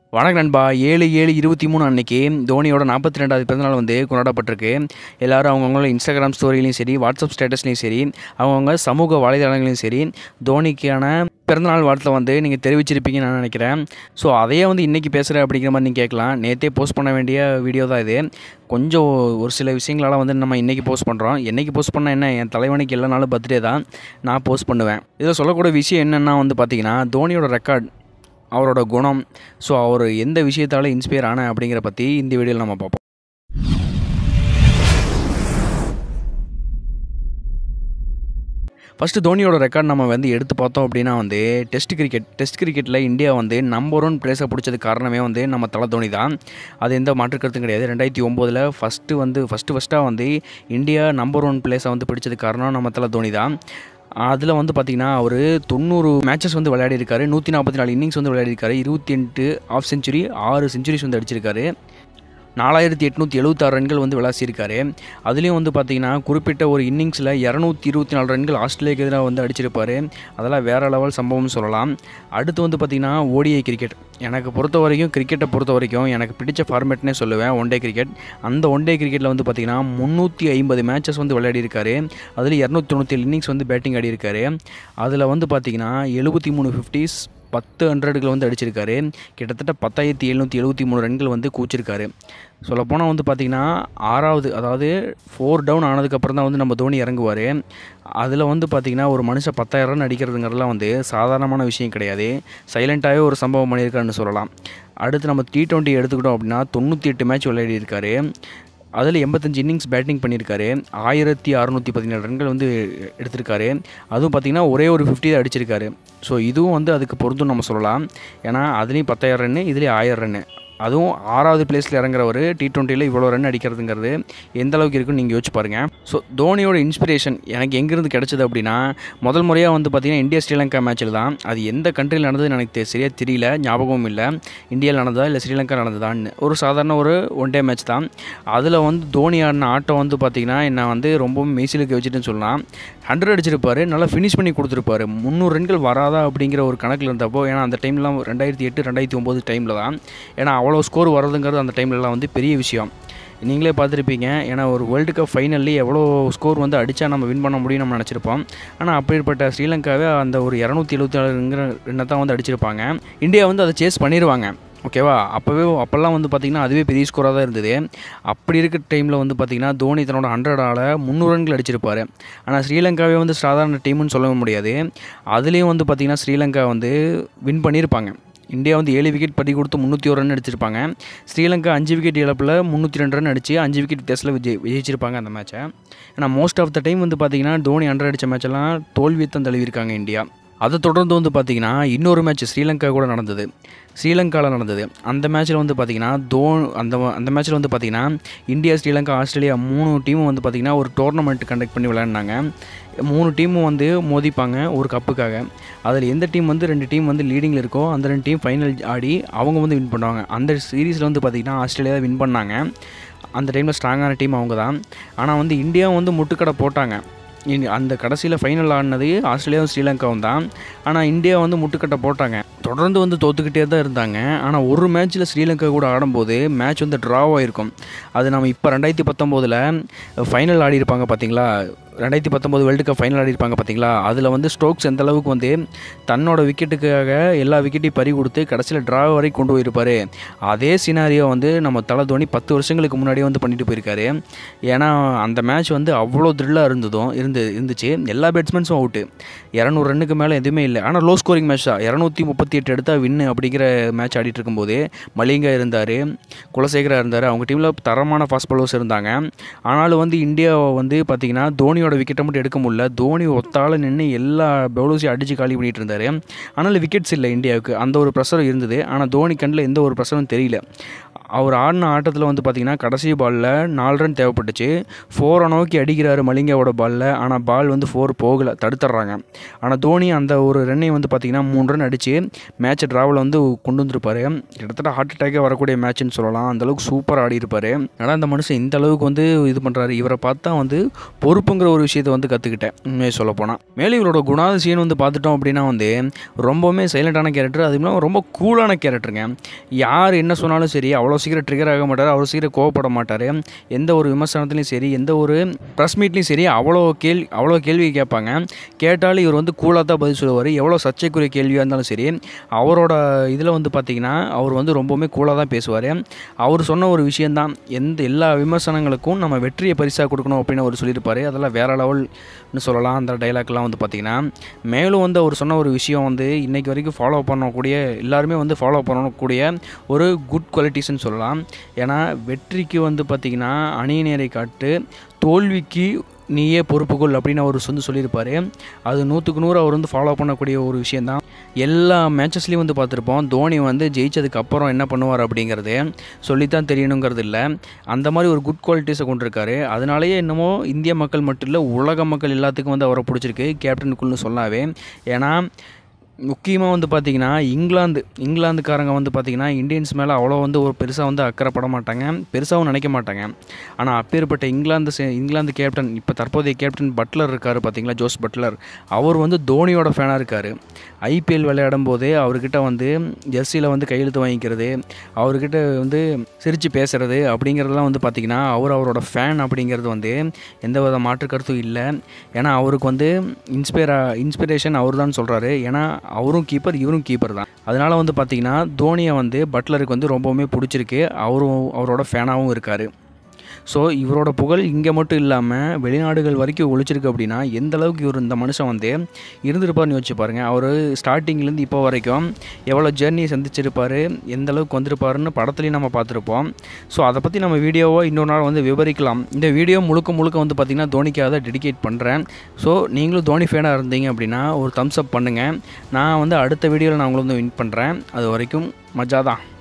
வணக்கம் நண்பா ஏழு ஏழு இருபத்தி மூணு அன்னைக்கு தோனியோட நாற்பத்தி ரெண்டாவது பிறந்தநாள் வந்து கொண்டாடப்பட்டிருக்கு எல்லாரும் அவங்கவுங்களோட இன்ஸ்டாகிராம் ஸ்டோரிலையும் சரி வாட்ஸ்அப் ஸ்டேட்டஸ்லையும் சரி அவங்கவுங்க சமூக வலைதளங்களையும் சரி தோனிக்கான பிறந்தநாள் வாழ்த்தை வந்து நீங்கள் தெரிவிச்சிருப்பீங்கன்னு நான் நினைக்கிறேன் ஸோ அதையே வந்து இன்றைக்கி பேசுகிறேன் அப்படிங்கிற மாதிரி நீங்கள் கேட்கலாம் நேற்றே போஸ்ட் பண்ண வேண்டிய வீடியோ தான் இது கொஞ்சம் ஒரு சில விஷயங்களால் வந்து நம்ம இன்றைக்கி போஸ்ட் பண்ணுறோம் என்றைக்கு போஸ்ட் பண்ண என்ன என் தலைவனுக்கு எல்லா நாளும் பர்த்டே தான் நான் போஸ்ட் பண்ணுவேன் இதில் சொல்லக்கூடிய விஷயம் என்னென்னா வந்து பார்த்தீங்கன்னா தோனியோட ரெக்கார்ட் அவரோட குணம் ஸோ அவர் எந்த விஷயத்தால் இன்ஸ்பயர் ஆன அப்படிங்கிற பற்றி இந்த வீடியோவில் நம்ம பார்ப்போம் ஃபஸ்ட்டு தோனியோட ரெக்கார்ட் நம்ம வந்து எடுத்து பார்த்தோம் அப்படின்னா வந்து டெஸ்ட் கிரிக்கெட் டெஸ்ட் கிரிக்கெட்டில் இந்தியா வந்து நம்பர் ஒன் பிளேஸை பிடிச்சது காரணமே வந்து நம்ம தலை தோனி தான் அது எந்த மாற்று கருத்தும் கிடையாது ரெண்டாயிரத்தி ஒம்போதில் ஃபஸ்ட்டு வந்து ஃபஸ்ட்டு ஃபஸ்ட்டாக வந்து இந்தியா நம்பர் ஒன் பிளேஸை வந்து பிடிச்சது காரணம் நம்ம தலை தோனி தான் அதில் வந்து பார்த்திங்கன்னா அவர் தொண்ணூறு மேட்சஸ் வந்து விளையாடி இருக்காரு நூற்றி நாற்பத்தி நாலு இன்னிங்ஸ் வந்து விளையாடி இருக்காரு இருபத்தி எட்டு ஆஃப் செஞ்சுரி ஆறு செஞ்சுரிஸ் வந்து அடிச்சிருக்காரு நாலாயிரத்தி எட்நூற்றி எழுபத்தாறு ரன்கள் வந்து விளாசியிருக்காரு அதுலேயும் வந்து பார்த்திங்கன்னா குறிப்பிட்ட ஒரு இன்னிங்ஸில் இரநூத்தி இருபத்தி நாலு ரன்கள் ஆஸ்திரேலியாவுக்கு எதிராக வந்து அடிச்சிருப்பார் அதெல்லாம் வேறு லெவல் சம்பவம்னு சொல்லலாம் அடுத்து வந்து பார்த்திங்கன்னா ஓடிஐ கிரிக்கெட் எனக்கு பொறுத்த வரைக்கும் கிரிக்கெட்டை பொறுத்த வரைக்கும் எனக்கு பிடிச்ச ஃபார்மேட்னே சொல்லுவேன் ஒன் டே கிரிக்கெட் அந்த ஒன் டே கிரிக்கெட்டில் வந்து பார்த்திங்கன்னா முந்நூற்றி ஐம்பது மேட்சஸ் வந்து விளையாடிருக்காரு அதில் இரநூத்தி தொண்ணூற்றி இன்னிங்ஸ் வந்து பேட்டிங் ஆடியிருக்காரு அதில் வந்து பார்த்திங்கன்னா எழுபத்தி மூணு ஃபிஃப்டிஸ் பத்து ஹண்ட்ரடுகள் வந்து அடிச்சிருக்காரு கிட்டத்தட்ட பத்தாயிரத்தி எழுநூற்றி எழுபத்தி மூணு ரன்கள் வந்து கூச்சிருக்காரு சொல்லப்போனால் வந்து பார்த்திங்கன்னா ஆறாவது அதாவது ஃபோர் டவுன் ஆனதுக்கப்புறம் தான் வந்து நம்ம தோனி இறங்குவார் அதில் வந்து பார்த்திங்கன்னா ஒரு மனுஷன் பத்தாயிரம் ரன் அடிக்கிறதுங்கிறதுலாம் வந்து சாதாரணமான விஷயம் கிடையாது சைலண்ட்டாகவே ஒரு சம்பவம் பண்ணியிருக்காருன்னு சொல்லலாம் அடுத்து நம்ம டி டுவெண்ட்டி எடுத்துக்கிட்டோம் அப்படின்னா தொண்ணூற்றி எட்டு மேட்ச் விளையாடி இருக்காரு அதில் எண்பத்தஞ்சு இன்னிங்ஸ் பேட்டிங் பண்ணியிருக்காரு ஆயிரத்தி அறநூற்றி பதினேழு ரன்கள் வந்து எடுத்திருக்காரு அதுவும் பார்த்திங்கன்னா ஒரே ஒரு ஃபிஃப்டி தான் அடிச்சிருக்காரு ஸோ இதுவும் வந்து அதுக்கு பொருந்தும் நம்ம சொல்லலாம் ஏன்னா அதுலேயும் பத்தாயிரம் ரன்னு இதுலேயும் ஆயிரம் ரன்னு அதுவும் ஆறாவது பிளேஸில் இறங்குறவர் டி டுவெண்ட்டியில் இவ்வளோ ரன் அடிக்கிறதுங்கிறது எந்த அளவுக்கு இருக்குன்னு நீங்கள் யோசிச்சு பாருங்கள் ஸோ தோனியோட இன்ஸ்பிரேஷன் எனக்கு எங்கேருந்து கிடச்சிது அப்படின்னா முதல் முறையாக வந்து பார்த்திங்கன்னா இந்தியா ஸ்ரீலங்கா மேட்ச்சில் தான் அது எந்த கண்ட்ரியில் நடந்தது எனக்கு தெ- சரியாக தெரியல ஞாபகமும் இல்லை இந்தியாவில் நடந்ததா இல்லை ஸ்ரீலங்கா நடந்ததான்னு ஒரு சாதாரண ஒரு ஒன் டே மேட்ச் தான் அதில் வந்து தோனி ஆடின ஆட்டம் வந்து பார்த்திங்கன்னா என்னை வந்து ரொம்பவும் மெய்சிலுக்கு வச்சுட்டுன்னு சொல்லலாம் ஹண்ட்ரட் அடிச்சிருப்பாரு நல்லா ஃபினிஷ் பண்ணி கொடுத்துருப்பாரு முந்நூறு ரன்கள் வராதா அப்படிங்கிற ஒரு கணக்கில் இருந்தப்போ ஏன்னா அந்த டைம்லாம் ரெண்டாயிரத்தி எட்டு ரெண்டாயிரத்தி ஒம்பது டைமில் தான் ஏன்னா அவ்வளோ ஸ்கோர் வர்றதுங்கிறது அந்த டைம்லலாம் வந்து பெரிய விஷயம் நீங்களே பார்த்துருப்பீங்க ஏன்னா ஒரு வேர்ல்டு கப் ஃபைனல்லி எவ்வளோ ஸ்கோர் வந்து அடித்தா நம்ம வின் பண்ண முடியும் நம்ம நினச்சிருப்போம் ஆனால் அப்படிப்பட்ட ஸ்ரீலங்காவே அந்த ஒரு இரநூத்தி எழுபத்தி நாலுங்கிற எண்ணை தான் வந்து அடிச்சிருப்பாங்க இந்தியா வந்து அதை சேஸ் பண்ணிடுவாங்க ஓகேவா அப்போவே அப்போல்லாம் வந்து பார்த்திங்கன்னா அதுவே பெரிய ஸ்கோராக தான் இருந்தது அப்படி இருக்கிற டைமில் வந்து பார்த்திங்கன்னா தோனி தன்னோட ஹண்ட்ரடால் முந்நூறு ரன்கள் அடிச்சிருப்பார் ஆனால் ஸ்ரீலங்காவே வந்து சாதாரண டீம்னு சொல்ல முடியாது அதுலேயும் வந்து பார்த்திங்கன்னா ஸ்ரீலங்கா வந்து வின் பண்ணியிருப்பாங்க இந்தியா வந்து ஏழு விக்கெட் படி கொடுத்து முந்நூற்றி ஒரு ரன் அடிச்சிருப்பாங்க ஸ்ரீலங்கா அஞ்சு விக்கெட் இழப்பில் முந்நூற்றி ரெண்டு ரன் அடித்து அஞ்சு விக்கெட் வித்தியாசத்தில் விஜய் விஜயிச்சிருப்பாங்க அந்த மேட்சை ஏன்னா மோஸ்ட் ஆஃப் த டைம் வந்து பார்த்திங்கன்னா தோனி ஹண்ட்ரட் அடித்த மேட்செல்லாம் தோல்வியை தான் தழுவிருக்காங்க இந்தியா அதை தொடர்ந்து வந்து பார்த்திங்கன்னா இன்னொரு மேட்ச் ஸ்ரீலங்கா கூட நடந்தது ஸ்ரீலங்காவில் நடந்தது அந்த மேட்ச்சில் வந்து பார்த்திங்கன்னா தோ அந்த அந்த மேட்ச்சில் வந்து பார்த்திங்கன்னா இந்தியா ஸ்ரீலங்கா ஆஸ்திரேலியா மூணு டீமும் வந்து பார்த்திங்கன்னா ஒரு டோர்னமெண்ட் கண்டக்ட் பண்ணி விளையாடினாங்க மூணு டீமும் வந்து மோதிப்பாங்க ஒரு கப்புக்காக அதில் எந்த டீம் வந்து ரெண்டு டீம் வந்து லீடிங்கில் இருக்கோ அந்த ரெண்டு டீம் ஃபைனல் ஆடி அவங்க வந்து வின் பண்ணுவாங்க அந்த சீரீஸில் வந்து பார்த்திங்கன்னா ஆஸ்திரேலியா தான் வின் பண்ணாங்க அந்த டைமில் ஸ்ட்ராங்கான டீம் அவங்க தான் ஆனால் வந்து இந்தியாவும் வந்து முட்டுக்கடை போட்டாங்க இனி அந்த கடைசியில் ஃபைனல் ஆடினது ஆஸ்திரேலியாவும் ஸ்ரீலங்காவும் தான் ஆனால் இந்தியா வந்து முட்டுக்கட்டை போட்டாங்க தொடர்ந்து வந்து தோத்துக்கிட்டே தான் இருந்தாங்க ஆனால் ஒரு மேட்ச்சில் ஸ்ரீலங்கா கூட ஆடும்போது மேட்ச் வந்து ட்ராவ் ஆகிருக்கும் அது நம்ம இப்போ ரெண்டாயிரத்தி பத்தொம்போதில் ஃபைனல் ஆடி இருப்பாங்க பார்த்தீங்களா ரெண்டாயிரத்தி பத்தொம்போது வேர்ல்டு கப் ஃபைனல் ஆடி இருப்பாங்க பார்த்தீங்களா அதில் வந்து ஸ்டோக்ஸ் எந்த அளவுக்கு வந்து தன்னோட விக்கெட்டுக்காக எல்லா விக்கெட்டையும் பறி கொடுத்து கடைசியில் ட்ரா வரை கொண்டு போயிருப்பார் அதே சினாரியோ வந்து நம்ம தலை தோனி பத்து வருஷங்களுக்கு முன்னாடியே வந்து பண்ணிட்டு போயிருக்காரு ஏன்னா அந்த மேட்ச் வந்து அவ்வளோ த்ரில்லாக இருந்ததும் இருந்து இருந்துச்சு எல்லா பேட்ஸ்மேன்ஸும் அவுட்டு இரநூறு ரன்னுக்கு மேலே எதுவுமே இல்லை ஆனால் லோ ஸ்கோரிங் மேட்ச் தான் இரநூத்தி முப்பத்தி எட்டு எடுத்தால் வின்னு அப்படிங்கிற மேட்ச் ஆடிட்டு இருக்கும்போது மலிங்கா இருந்தார் குலசேகரா இருந்தார் அவங்க டீமில் தரமான ஃபாஸ்ட் பாலர்ஸ் இருந்தாங்க ஆனாலும் வந்து இந்தியா வந்து பார்த்திங்கன்னா தோனியோட விக்கெட்டை மட்டும் எடுக்க முடியல தோனி ஒத்தால நின்று எல்லா பவுலர்ஸையும் அடித்து காலி பண்ணிட்டு இருந்தார் ஆனாலும் விக்கெட்ஸ் இல்லை இந்தியாவுக்கு அந்த ஒரு ப்ரெஷர் இருந்தது ஆனால் தோனி கண்ணில் எந்த ஒரு ப்ரெஷரும் தெரியல அவர் ஆடின ஆட்டத்தில் வந்து பார்த்திங்கன்னா கடைசி பாலில் நாலு ரன் தேவைப்பட்டுச்சு ஃபோரை நோக்கி அடிக்கிறாரு மலிங்காவோட பாலில் ஆனால் பால் வந்து ஃபோர் போகலை தடுத்துட்றாங்க ஆனால் தோனி அந்த ஒரு ரன்னை வந்து பார்த்திங்கன்னா மூணு ரன் அடித்து மேட்சை ட்ராவல் வந்து கொண்டு வந்திருப்பாரு கிட்டத்தட்ட ஹார்ட் அட்டாக்கே வரக்கூடிய மேட்ச்னு சொல்லலாம் அந்தளவுக்கு சூப்பராக ஆடி இருப்பார் ஆனால் அந்த மனுஷன் இந்த அளவுக்கு வந்து இது பண்ணுறாரு இவரை பார்த்தா வந்து பொறுப்புங்கிற ஒரு விஷயத்தை வந்து கற்றுக்கிட்டேன் உண்மையை சொல்ல போனால் மேலே இவரோட குணாதிசயம் வந்து பார்த்துட்டோம் அப்படின்னா வந்து ரொம்பவுமே சைலண்டான கேரக்டர் அது இல்லாமல் ரொம்ப கூலான கேரக்டருங்க யார் என்ன சொன்னாலும் சரி அவ்வளோ சீக்கிரம் ட்ரிகர் ஆக மாட்டார் அவ்வளோ சீக்கிரம் கோவப்பட மாட்டார் எந்த ஒரு விமர்சனத்துலையும் சரி எந்த ஒரு ப்ரெஸ் மீட்லேயும் சரி அவ்வளோ கேள்வி அவ்வளோ கேள்வி கேட்பாங்க கேட்டாலும் இவர் வந்து கூலாக தான் பதில் சொல்லுவார் எவ்வளோ சர்ச்சைக்குரிய கேள்வியாக இருந்தாலும் சரி அவரோட இதில் வந்து பார்த்திங்கன்னா அவர் வந்து ரொம்பவுமே கூலாக தான் பேசுவார் அவர் சொன்ன ஒரு விஷயந்தான் எந்த எல்லா விமர்சனங்களுக்கும் நம்ம வெற்றியை பரிசாக கொடுக்கணும் அப்படின்னு அவர் சொல்லியிருப்பார் அதெல்லாம் வேறு லெவல்னு சொல்லலாம் அந்த டைலாக்லாம் வந்து பார்த்திங்கன்னா மேலும் வந்து அவர் சொன்ன ஒரு விஷயம் வந்து இன்றைக்கி வரைக்கும் ஃபாலோ பண்ணக்கூடிய எல்லாருமே வந்து ஃபாலோ பண்ணக்கூடிய ஒரு குட் குவாலிட்டிஸ்ன்னு சொல்லலாம் ஏன்னா வெற்றிக்கு வந்து பார்த்திங்கன்னா அணியினரை காட்டு தோல்விக்கு நீயே பொறுப்புக்கொள் அப்படின்னு அவர் வந்து சொல்லியிருப்பார் அது நூற்றுக்கு நூறு அவர் வந்து ஃபாலோ பண்ணக்கூடிய ஒரு விஷயந்தான் எல்லா மேட்சஸ்லேயும் வந்து பார்த்துருப்போம் தோனி வந்து ஜெயிச்சதுக்கு அப்புறம் என்ன பண்ணுவார் அப்படிங்கிறது சொல்லித்தான் தெரியணுங்கிறது இல்லை அந்த மாதிரி ஒரு குட் குவாலிட்டிஸை கொண்டிருக்காரு அதனாலேயே என்னமோ இந்திய மக்கள் மட்டும் இல்லை உலக மக்கள் எல்லாத்துக்கும் வந்து அவரை பிடிச்சிருக்கு கேப்டன் குல்னு சொல்லாவே ஏன்னா முக்கியமாக வந்து பார்த்திங்கன்னா இங்கிலாந்து இங்கிலாந்துக்காரங்க வந்து பார்த்திங்கன்னா இந்தியன்ஸ் மேலே அவ்வளோ வந்து ஒரு பெருசாக வந்து அக்கறைப்பட மாட்டாங்க பெருசாகவும் நினைக்க மாட்டாங்க ஆனால் அப்பேற்பட்ட இங்கிலாந்து சே- இங்கிலாந்து கேப்டன் இப்போ தற்போதைய கேப்டன் பட்லர் இருக்கார் பார்த்தீங்களா ஜோஸ் பட்லர் அவர் வந்து தோனியோட ஃபேனாக இருக்கார் ஐபிஎல் விளையாடும் போதே அவர்கிட்ட வந்து ஜெர்சியில் வந்து கையெழுத்து வாங்கிக்கிறது அவர்கிட்ட வந்து சிரித்து பேசுகிறது அப்படிங்கிறதெல்லாம் வந்து பார்த்திங்கன்னா அவர் அவரோட ஃபேன் அப்படிங்கிறது வந்து எந்த வித மாற்று கருத்தும் இல்லை ஏன்னா அவருக்கு வந்து இன்ஸ்பைரா இன்ஸ்பிரேஷன் அவர் தான் சொல்கிறாரு ஏன்னா அவரும் கீப்பர் இவரும் கீப்பர் தான் அதனால் வந்து பார்த்திங்கன்னா தோனியை வந்து பட்லருக்கு வந்து ரொம்பவுமே பிடிச்சிருக்கு அவரும் அவரோட ஃபேனாகவும் இருக்கார் ஸோ இவரோட புகழ் இங்கே மட்டும் இல்லாமல் வெளிநாடுகள் வரைக்கும் ஒழிச்சிருக்கு அப்படின்னா எந்த அளவுக்கு இவர் இந்த மனுஷன் வந்து இருந்திருப்பார்னு யோசிச்சு பாருங்கள் அவர் ஸ்டார்டிங்லேருந்து இப்போ வரைக்கும் எவ்வளோ ஜேர்னியை சந்திச்சிருப்பார் எந்த அளவுக்கு வந்திருப்பாருன்னு படத்துலையும் நம்ம பார்த்துருப்போம் ஸோ அதை பற்றி நம்ம வீடியோவை இன்னொரு நாள் வந்து விவரிக்கலாம் இந்த வீடியோ முழுக்க முழுக்க வந்து பார்த்திங்கன்னா தோனிக்காக தான் டெடிகேட் பண்ணுறேன் ஸோ நீங்களும் தோனி ஃபேனாக இருந்தீங்க அப்படின்னா ஒரு தம்ஸ் அப் பண்ணுங்கள் நான் வந்து அடுத்த வீடியோவில் நான் உங்களை வந்து வின் பண்ணுறேன் அது வரைக்கும் மஜா தான்